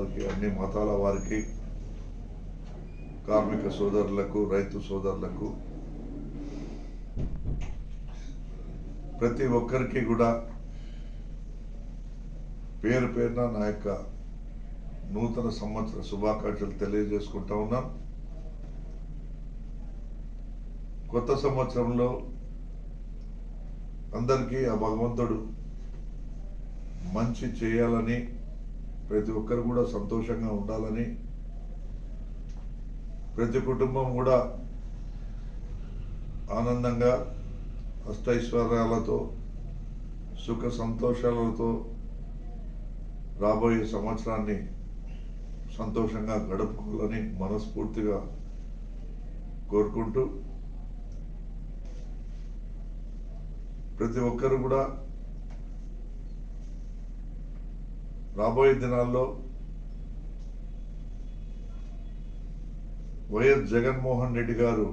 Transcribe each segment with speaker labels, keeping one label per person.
Speaker 1: వారికి అన్ని మతాల వారికి కార్మిక సోదరులకు రైతు సోదరులకు ప్రతి ఒక్కరికి కూడా పేరు పేరున నా యొక్క నూతన సంవత్సర శుభాకాంక్షలు తెలియజేసుకుంటా ఉన్నాం కొత్త సంవత్సరంలో అందరికీ ఆ భగవంతుడు మంచి చేయాలని ప్రతి ఒక్కరు కూడా సంతోషంగా ఉండాలని ప్రతి కుటుంబం కూడా ఆనందంగా అష్టైశ్వర్యాలతో సుఖ సంతోషాలతో రాబోయే సంవత్సరాన్ని సంతోషంగా గడుపుకోవాలని మనస్ఫూర్తిగా కోరుకుంటూ ప్రతి ఒక్కరు కూడా రాబోయే దినాల్లో వైఎస్ జగన్మోహన్ రెడ్డి గారు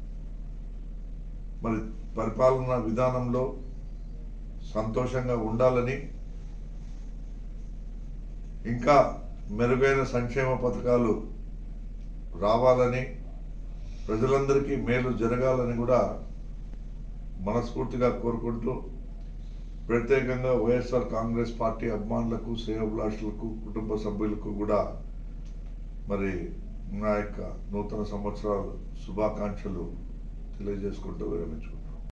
Speaker 1: మరి పరిపాలనా విధానంలో సంతోషంగా ఉండాలని ఇంకా మెరుగైన సంక్షేమ పథకాలు రావాలని ప్రజలందరికీ మేలు జరగాలని కూడా మనస్ఫూర్తిగా కోరుకుంటూ ప్రత్యేకంగా వైఎస్ఆర్ కాంగ్రెస్ పార్టీ అభిమానులకు శ్రేయోభిలాషులకు కుటుంబ సభ్యులకు కూడా మరి నా యొక్క నూతన సంవత్సరాలు శుభాకాంక్షలు తెలియజేసుకుంటూ విరమించుకుంటాను